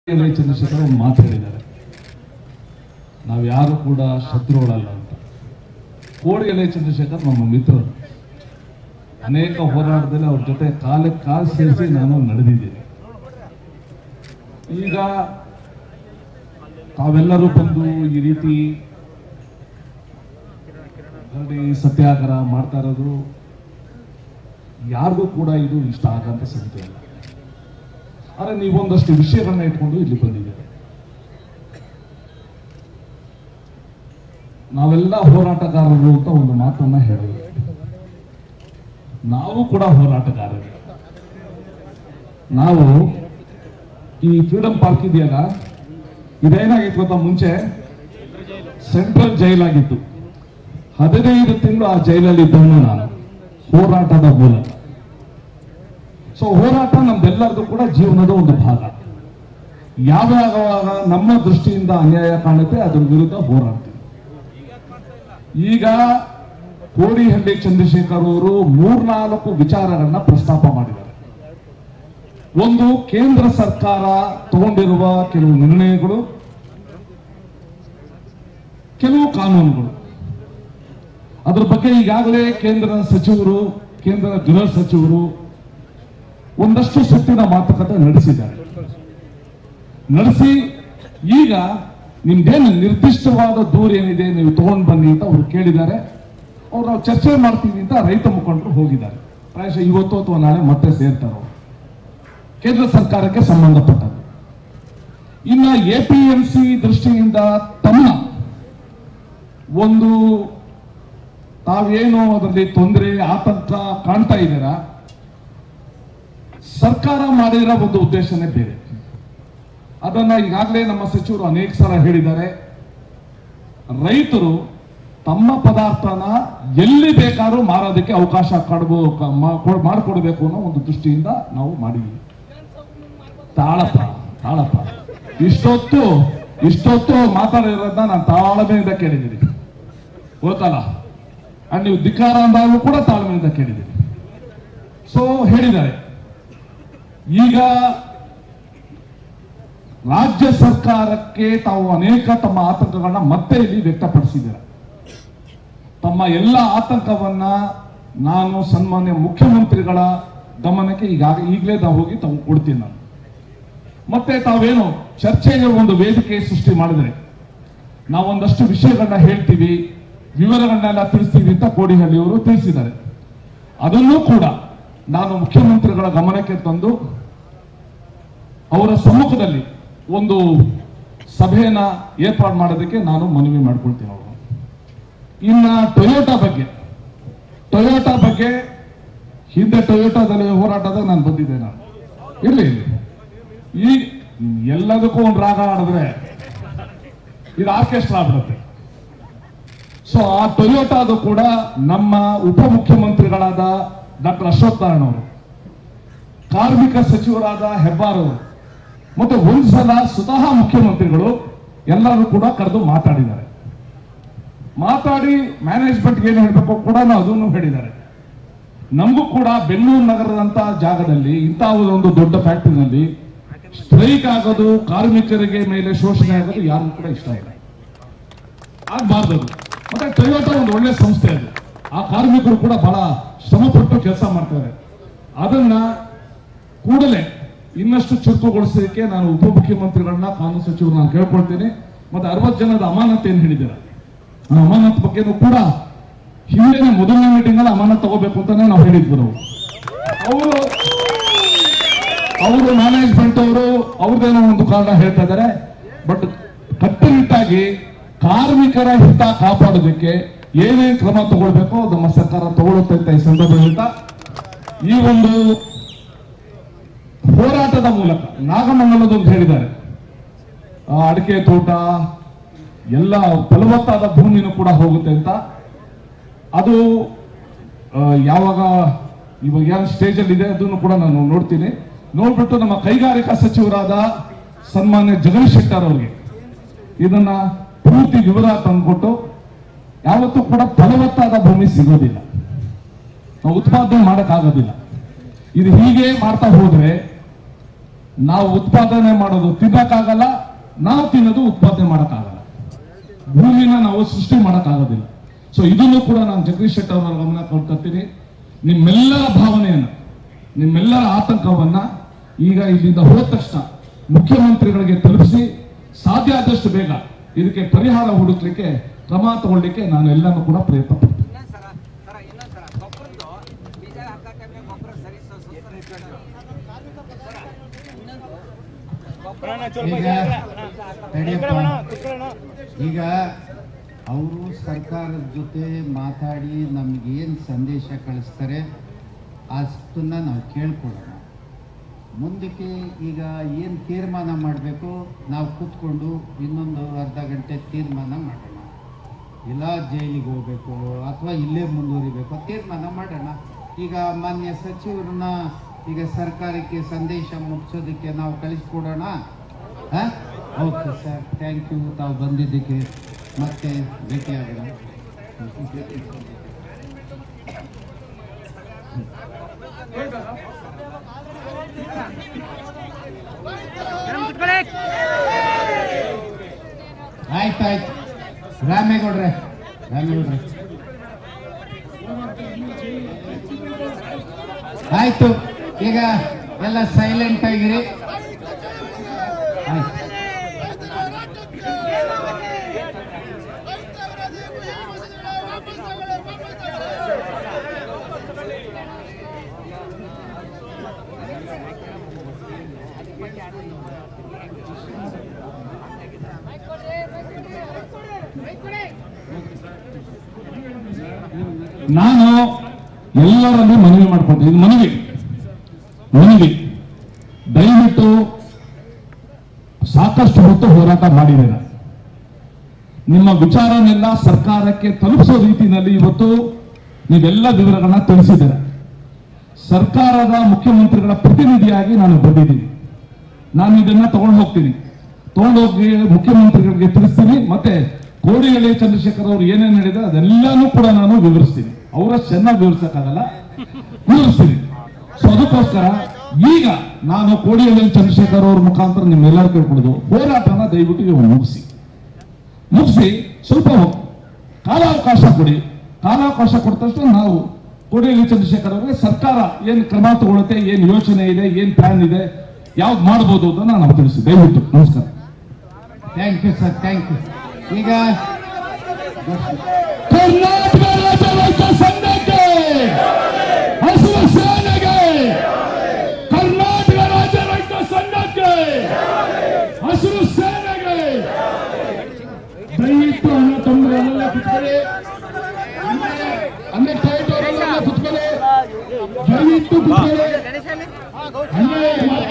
L A Chandrashekhar ಒಂದು ಮಾತು ಹೇಳಿದ್ದಾರೆ ನಾವು ಯಾರು ಕೂಡ ಶತ್ರುಗಳಲ್ಲ ಅಂತ ಕೋಡಿ ಎಲ್ ಎ ಚಂದ್ರಶೇಖರ್ ನಮ್ಮ ಮಿತ್ರರು ಅನೇಕ ಹೋರಾಟದಲ್ಲಿ ಅವ್ರ ಜೊತೆ ಕಾಲಕ್ಕೆ ಕಾಲು ಸೇರಿಸಿ ನಾನು ನಡೆದಿದ್ದೀನಿ ಈಗ ತಾವೆಲ್ಲರೂ ಬಂದು ಈ ರೀತಿ ಧರಣಿ ಸತ್ಯಾಗ್ರಹ ಮಾಡ್ತಾ ಇರೋದು ಯಾರಿಗೂ ಕೂಡ ಇದು ಇಷ್ಟ ಆಗಂತ ಸಂಗತಿ ಅಲ್ಲ ಆದ್ರೆ ನೀವೊಂದಷ್ಟು ವಿಷಯಗಳನ್ನ ಇಟ್ಕೊಂಡು ಇಲ್ಲಿ ಬಂದಿದ್ದೀರಿ ನಾವೆಲ್ಲ ಹೋರಾಟಗಾರರು ಅಂತ ಒಂದು ಮಾತನ್ನ ಹೇಳಿದ್ರು ನಾವು ಕೂಡ ಹೋರಾಟಗಾರರು ನಾವು ಈ ಫ್ರೀಡಂ ಪಾರ್ಕ್ ಇದೆಯಲ್ಲ ಇದೇನಾಗಿತ್ತು ಗೊತ್ತಾ ಮುಂಚೆ ಸೆಂಟ್ರಲ್ ಜೈಲಾಗಿತ್ತು ಹದಿನೈದು ತಿಂಗಳು ಆ ಜೈಲಲ್ಲಿ ಇದ್ದವನು ನಾನು ಹೋರಾಟದ ಮೂಲಕ ಸೊ ಹೋರಾಟ ನಮ್ದೆಲ್ಲರದು ಕೂಡ ಜೀವನದ ಒಂದು ಭಾಗ ಯಾವ್ಯಾವಾಗ ನಮ್ಮ ದೃಷ್ಟಿಯಿಂದ ಅನ್ಯಾಯ ಕಾಣುತ್ತೆ ಅದ್ರ ವಿರುದ್ಧ ಹೋರಾಡ್ತೀವಿ ಈಗ ಕೋಡಿಹಳ್ಳಿ ಚಂದ್ರಶೇಖರ್ ಅವರು ಮೂರ್ನಾಲ್ಕು ವಿಚಾರಗಳನ್ನ ಪ್ರಸ್ತಾಪ ಮಾಡಿದ್ದಾರೆ ಒಂದು ಕೇಂದ್ರ ಸರ್ಕಾರ ತಗೊಂಡಿರುವ ಕೆಲವು ನಿರ್ಣಯಗಳು ಕೆಲವು ಕಾನೂನುಗಳು ಅದ್ರ ಬಗ್ಗೆ ಈಗಾಗಲೇ ಕೇಂದ್ರ ಸಚಿವರು ಕೇಂದ್ರ ಗೃಹ ಸಚಿವರು ಒಂದಷ್ಟು ಸುತ್ತಿನ ಮಾತುಕತೆ ನಡೆಸಿದ್ದಾರೆ ನಡೆಸಿ ಈಗ ನಿಮ್ದೇನು ನಿರ್ದಿಷ್ಟವಾದ ದೂರ ಏನಿದೆ ನೀವು ತಗೊಂಡು ಬನ್ನಿ ಅಂತ ಅವ್ರು ಕೇಳಿದ್ದಾರೆ ಅವ್ರು ನಾವು ಚರ್ಚೆ ಮಾಡ್ತೀವಿ ಅಂತ ರೈತ ಮುಖಂಡರು ಹೋಗಿದ್ದಾರೆ ಪ್ರಾಯಶಃ ಇವತ್ತು ಅಥವಾ ನಾಳೆ ಮತ್ತೆ ಸೇರ್ತಾರೆ ಅವ್ರು. ಕೇಂದ್ರ ಸರ್ಕಾರಕ್ಕೆ ಸಂಬಂಧಪಟ್ಟದ್ದು ಇನ್ನ ಎಪಿಎಂಸಿ ದೃಷ್ಟಿಯಿಂದ ತಮ್ಮ ಒಂದು ತಾವೇನು ಅದರಲ್ಲಿ ತೊಂದರೆ ಆತಂಕ ಕಾಣ್ತಾ ಇದ್ದೀರಾ ಸರ್ಕಾರ ಮಾಡಿರೋ ಒಂದು ಉದ್ದೇಶನೇ ಬೇರೆ ಅದನ್ನ ಈಗಾಗಲೇ ನಮ್ಮ ಸಚಿವರು ಅನೇಕ ಸಲ ಹೇಳಿದ್ದಾರೆ ರೈತರು ತಮ್ಮ ಪದಾರ್ಥನ ಎಲ್ಲಿ ಬೇಕಾದ್ರೂ ಮಾರೋದಕ್ಕೆ ಅವಕಾಶ ಕಡ್ಬೋ ಕ- ಮಾ- ಕೊ- ಮಾಡಿಕೊಡ್ಬೇಕು ಅನ್ನೋ ಒಂದು ದೃಷ್ಟಿಯಿಂದ ನಾವು ಮಾಡಿದ್ವಿ ತಾಳಪ್ಪ ತಾಳಪ್ಪ ಇಷ್ಟೊತ್ತು ಇಷ್ಟೊತ್ತು ಮಾತಾಡಿರೋದನ್ನ ನಾನು ತಾಳ್ಮೆಯಿಂದ ಕೇಳಿದ್ದೀನಿ ಗೊತ್ತಲ್ಲ ಅಂಡ್ ನೀವು ಧಿಕ್ಕಾರ ಅಂದಾಗೂ ಕೂಡ ತಾಳ್ಮೆಯಿಂದ ಕೇಳಿದ್ದೀನಿ ಸೊ ಹೇಳಿದ್ದಾರೆ ಈಗ ರಾಜ್ಯ ಸರ್ಕಾರಕ್ಕೆ ತಾವು ಅನೇಕ ತಮ್ಮ ಆತಂಕಗಳನ್ನ ಮತ್ತೆ ಇಲ್ಲಿ ವ್ಯಕ್ತಪಡಿಸಿದ್ದಾರೆ ತಮ್ಮ ಎಲ್ಲ ಆತಂಕವನ್ನ ನಾನು ಸನ್ಮಾನ್ಯ ಮುಖ್ಯಮಂತ್ರಿಗಳ ಗಮನಕ್ಕೆ ಈಗಾಗ ಈಗಲೇ ನಾವು ಹೋಗಿ ತಾವು ಕೊಡ್ತೀನಿ ನಾನು ಮತ್ತೆ ತಾವೇನು ಚರ್ಚೆಗೆ ಒಂದು ವೇದಿಕೆ ಸೃಷ್ಟಿ ಮಾಡಿದ್ರೆ ನಾವೊಂದಷ್ಟು ವಿಷಯಗಳನ್ನ ಹೇಳ್ತೀವಿ ವಿವರಗಳನ್ನೆಲ್ಲ ತಿಳಿಸ್ತೀವಿ ಅಂತ ಕೋಡಿಹಳ್ಳಿಯವರು ತಿಳಿಸಿದ್ದಾರೆ ಅದನ್ನೂ ಕೂಡ ನಾನು ಮುಖ್ಯಮಂತ್ರಿಗಳ ಗಮನಕ್ಕೆ ತಂದು ಅವರ ಸಮ್ಮುಖದಲ್ಲಿ ಒಂದು ಸಭೆಯನ್ನ ಏರ್ಪಾಡು ಮಾಡೋದಕ್ಕೆ ನಾನು ಮನವಿ ಮಾಡ್ಕೊಳ್ತೀನಿ ಅವರು ಇನ್ನ ಟೊಯೋಟಾ ಬಗ್ಗೆ ಟೊಯೋಟಾ ಬಗ್ಗೆ ಹಿಂದೆ ಟೊಯೋಟಾದಲ್ಲಿ ಹೋರಾಟದಾಗ ನಾನು ಬಂದಿದ್ದೆ ನಾನು ಇರ್ಲಿ ಇರ್ಲಿ ಈಗ ಎಲ್ಲದಕ್ಕೂ ಒಂದು ರಾಗ ಆಡಿದ್ರೆ ಇದು ಆರ್ಕೆಸ್ಟ್ರಾ ಆಗ್ಬಿಡುತ್ತೆ ಸೊ ಆ ಟೊಯೋಟಾದು ಕೂಡ ನಮ್ಮ ಉಪಮುಖ್ಯಮಂತ್ರಿಗಳಾದ ಡಾಕ್ಟರ್ ಅಶ್ವಥ್ ನಾರಾಯಣ ಅವರು ಕಾರ್ಮಿಕ ಸಚಿವರಾದ ಹೆಬ್ಬಾರ್ ಅವರು ಮತ್ತೆ ಒಂದು ಸಲ ಸ್ವತಃ ಮುಖ್ಯಮಂತ್ರಿಗಳು ಎಲ್ಲರೂ ಕೂಡ ಕರೆದು ಮಾತಾಡಿದ್ದಾರೆ ಮಾತಾಡಿ ಮ್ಯಾನೇಜ್ಮೆಂಟ್ ಏನು ಹೇಳಬೇಕು ಕೂಡ ಅದನ್ನು ಹೇಳಿದ್ದಾರೆ ನಮಗೂ ಕೂಡ ಬೆಂಗಳೂರು ನಗರದಂತ ಜಾಗದಲ್ಲಿ ಇಂತಹ ಒಂದು ದೊಡ್ಡ ಫ್ಯಾಕ್ಟರಿನಲ್ಲಿ ಸ್ಟ್ರೈಕ್ ಆಗೋದು ಕಾರ್ಮಿಕರಿಗೆ ಮೇಲೆ ಶೋಷಣೆ ಆಗೋದು ಯಾರಿಗೂ ಕೂಡ ಇಷ್ಟ ಇಲ್ಲ ಆಗ್ಬಾರ್ದು ಅದು. ಮತ್ತೆ ಟೊಯೋಟಾ ಒಂದು ಒಳ್ಳೆ ಸಂಸ್ಥೆ ಅದು ಆ ಕಾರ್ಮಿಕರು ಕೂಡ ಬಹಳ ಶ್ರಮಪಟ್ಟು ಕೆಲಸ ಮಾಡ್ತಾರೆ ಅದನ್ನ ಕೂಡಲೇ ಇನ್ನಷ್ಟು ಚುರುಕುಗೊಳಿಸಲಿಕ್ಕೆ ನಾನು ಉಪಮುಖ್ಯಮಂತ್ರಿಗಳನ್ನ ಕಾನೂನು ಸಚಿವರು ನಾನು ಕೇಳ್ಕೊಳ್ತೀನಿ ಮತ್ತೆ ಅರವತ್ತು ಜನದ ಅಮಾನತ್ ಏನ್ ಹೇಳಿದ್ದಾರೆ ಆ ಅಮಾನತ್ ಬಗ್ಗೆನೂ ಕೂಡ ಹಿಂದಿನ ಮೊದಲನೇ ಮೀಟಿಂಗ್ ಅಲ್ಲಿ ಅಮಾನತ್ ತಗೋಬೇಕು ಅಂತಾನೆ ನಾವು ಹೇಳಿದ್ವಿ ನಾವು ಅವರು ಅವರು ಮ್ಯಾನೇಜ್ಮೆಂಟ್ ಅವರು ಅವ್ರದ್ದೇನೋ ಒಂದು ಕಾರಣ ಹೇಳ್ತಾ ಇದ್ದಾರೆ ಬಟ್ ಕಟ್ಟುನಿಟ್ಟಾಗಿ ಕಾರ್ಮಿಕರ ಹಿತ ಕಾಪಾಡೋದಕ್ಕೆ ಏನೇನ್ ಕ್ರಮ ತಗೊಳ್ಬೇಕೋ ನಮ್ಮ ಸರ್ಕಾರ ತಗೊಳುತ್ತೆ ಅಂತ ಈ ಸಂದರ್ಭದಿಂದ ಈ ಒಂದು ಹೋರಾಟದ ಮೂಲಕ ನಾಗಮಂಗಲದೊಂದು ಹೇಳಿದ್ದಾರೆ ಆ, ಅಡಿಕೆ ತೋಟ ಎಲ್ಲ ಫಲವತ್ತಾದ ಭೂಮಿನೂ ಕೂಡ ಹೋಗುತ್ತೆ ಅಂತ ಅದು ಆ, ಯಾವಾಗ ಇವಾಗ ಯಾವ ಸ್ಟೇಜ್ ಅಲ್ಲಿ ಇದೆ ಅದನ್ನು ಕೂಡ ನಾನು ನೋಡ್ತೀನಿ ನೋಡ್ಬಿಟ್ಟು ನಮ್ಮ ಕೈಗಾರಿಕಾ ಸಚಿವರಾದ ಸನ್ಮಾನ್ಯ ಜಗದೀಶ್ ಶೆಟ್ಟರ್ ಅವರಿಗೆ ಇದನ್ನ ಪೂರ್ತಿ ವಿವರ ತಂದ್ಕೊಟ್ಟು ಯಾವತ್ತೂ ಕೂಡ ಫಲವತ್ತಾದ ಭೂಮಿ ಸಿಗೋದಿಲ್ಲ ನಾವು ಉತ್ಪಾದನೆ ಮಾಡಕ್ಕಾಗೋದಿಲ್ಲ ಇದು ಹೀಗೆ ಮಾಡ್ತಾ ಹೋದ್ರೆ ನಾವು ಉತ್ಪಾದನೆ ಮಾಡೋದು ತಿನ್ನಕ್ಕಾಗಲ್ಲ ನಾವು ತಿನ್ನೋದು ಉತ್ಪಾದನೆ ಮಾಡೋಕ್ಕಾಗಲ್ಲ ಭೂಮಿನ ನಾವು ಸೃಷ್ಟಿ ಮಾಡೋಕ್ಕಾಗೋದಿಲ್ಲ ಸೊ ಇದನ್ನು ಕೂಡ ನಾನು ಜಗದೀಶ್ ಶೆಟ್ಟರ್ ಅವರ ಗಮನ ಕೊಡ್ತೀನಿ ನಿಮ್ಮೆಲ್ಲರ ಭಾವನೆಯನ್ನು ನಿಮ್ಮೆಲ್ಲರ ಆತಂಕವನ್ನ ಈಗ ಇಲ್ಲಿಂದ ಹೋದ ತಕ್ಷಣ ಮುಖ್ಯಮಂತ್ರಿಗಳಿಗೆ ತಲುಪಿಸಿ ಸಾಧ್ಯ ಆದಷ್ಟು ಬೇಗ ಇದಕ್ಕೆ ಪರಿಹಾರ ಹುಡುಕ್ಲಿಕ್ಕೆ ಕ್ರಮ ತಗೊಳ್ಳಿಕ್ಕೆ ನಾನು ಎಲ್ಲನೂ ಕೂಡ ಪ್ರಯತ್ನ ಪಡ್ತೀನಿ ಇನ್ನೊಂದ್ ಸಲ ಸರ ಇನ್ನೊಂದ್ ಸಲ ಗೊಬ್ಬರದ್ದು ಬೀಜ ಹಾಕೋ ಟೈಮ್ನಾಗ ಗೊಬ್ಬರ ಸರಿ ಸ- ಸುತ್ತ ಸರ ಇನ್ನೊಂದು ಗೊಬ್ಬರ ಈಗ ತಡಿಯಪ್ಪ ಈಗ ಅವರು ಸರ್ಕಾರದ ಜೊತೆ ಮಾತಾಡಿ ನಮಗೇನು ಸಂದೇಶ ಕಳಿಸ್ತಾರೆ ಅಷ್ಟನ್ನ ನಾವು ಕೇಳ್ಕೊಳ್ಳೋಣ ಮುಂದಕ್ಕೆ ಈಗ ಏನು ತೀರ್ಮಾನ ಮಾಡಬೇಕು ನಾವು ಕೂತ್ಕೊಂಡು ಇನ್ನೊಂದು ಅರ್ಧ ಗಂಟೆ ತೀರ್ಮಾನ ಮಾಡೋಣ ಇಲ್ಲ ಜೈಲಿಗೆ ಹೋಗ್ಬೇಕು ಅಥವಾ ಇಲ್ಲೇ ಮುಂದುವರಿಬೇಕು ತೀರ್ಮಾನ ಮಾಡೋಣ ಈಗ ಮಾನ್ಯ ಸಚಿವರನ್ನ ಈಗ ಸರ್ಕಾರಕ್ಕೆ ಸಂದೇಶ ಮುಟ್ಟಿಸೋದಕ್ಕೆ ನಾವು ಕಳಿಸ್ಕೊಡೋಣ ಹಾಂ ಓಕೆ ಸರ್ ಥ್ಯಾಂಕ್ ಯು ತಾವು ಬಂದಿದ್ದಕ್ಕೆ ಮತ್ತೆ ಭೇಟಿಯಾಗೋಣ ಆಯ್ತು ಆಯ್ತು ರಾಮೇಗೌಡ್ರೆ ರಾಮೇಗೌಡ್ರೆ ಆಯ್ತು ಈಗ ಎಲ್ಲ ಸೈಲೆಂಟ್ ಆಗಿರಿ ಆಯ್ತು ನಾನು ಎಲ್ಲರಲ್ಲಿ ಮನವಿ ಮಾಡ್ಕೊಳ್ತೀನಿ ಇದು ಮನವಿ ಮನವಿ ದಯವಿಟ್ಟು ಸಾಕಷ್ಟು ಹೊತ್ತು ಹೋರಾಟ ಮಾಡಿದ್ದೀರ ನಿಮ್ಮ ವಿಚಾರನೆಲ್ಲ ಸರ್ಕಾರಕ್ಕೆ ತಲುಪಿಸೋ ರೀತಿಯಲ್ಲಿ ಇವತ್ತು ನೀವೆಲ್ಲ ವಿವರಗಳನ್ನ ತಿಳಿಸಿದ್ದೀರ ಸರ್ಕಾರದ ಮುಖ್ಯಮಂತ್ರಿಗಳ ಪ್ರತಿನಿಧಿಯಾಗಿ ನಾನು ಬಂದಿದ್ದೀನಿ ನಾನು ಇದನ್ನ ತಗೊಂಡು ಹೋಗ್ತೀನಿ ತಗೊಂಡು ಹೋಗಿ ಮುಖ್ಯಮಂತ್ರಿಗಳಿಗೆ ತಿಳಿಸ್ತೀನಿ ಮತ್ತೆ ಕೋಡಿಹಳ್ಳಿ ಚಂದ್ರಶೇಖರ್ ಅವರು ಏನೇನು ಹೇಳಿದ್ರೆ ಅದೆಲ್ಲಾನು ಕೂಡ ನಾನು ವಿವರಿಸ್ತೀನಿ ಅವರ ಚೆನ್ನಾಗಿ ವಿವರಿಸಕ್ಕಾಗಲ್ಲ ವಿವರಿಸ್ತೀನಿ ಸೊ ಅದಕ್ಕೋಸ್ಕರ ಈಗ ನಾನು ಕೋಡಿಹಳ್ಳಿ ಚಂದ್ರಶೇಖರ್ ಅವ್ರ ಮುಖಾಂತರ ನಿಮ್ಮೆಲ್ಲರೂ ಕೇಳ್ಕೊಡೋದು ಹೋರಾಟನ ದಯವಿಟ್ಟು ಇವಾಗ ಮುಗಿಸಿ ಮುಗಿಸಿ ಸ್ವಲ್ಪ ಹೊತ್ತು ಕಾಲಾವಕಾಶ ಕೊಡಿ ಕಾಲಾವಕಾಶ ಕೊಟ್ಟ ತಕ್ಷಣ ನಾವು ಕೋಡಿಹಳ್ಳಿ ಚಂದ್ರಶೇಖರ್ ಅವರಿಗೆ ಸರ್ಕಾರ ಏನ್ ಕ್ರಮ ತಗೊಳುತ್ತೆ ಏನ್ ಯೋಚನೆ ಇದೆ ಏನ್ ಪ್ಲಾನ್ ಇದೆ ಯಾವ್ದು ಮಾಡ್ಬೋದು ಅಂತ ನಾವು ತಿಳಿಸಿ ದಯವಿಟ್ಟು ನಮಸ್ಕಾರ thank you sir thank you ಈಗ ಕರ್ನಾಟಕ ರಾಜ್ಯ ರೈತ ಸಂಘಕ್ಕೆ ಹಸಿರು ಸೇನೆಗೆ ಕರ್ನಾಟಕ ರಾಜ್ಯ ರೈತ ಸಂಘಕ್ಕೆ ಹಸಿರು ಸೇನೆಗೆ ದಯವಿಟ್ಟು ಅಣ್ಣ ತಮ್ಮರೆಲ್ಲ ಕುತ್ಕೊಳ್ಳಿ ಅಣ್ಣ ಟೈಟ್ ಅವರೆಲ್ಲ ಕುತ್ಕೊಳ್ಳಿ ದಯವಿಟ್ಟು ಕುತ್ಕೊಳ್ಳಿ ಅಣ್ಣ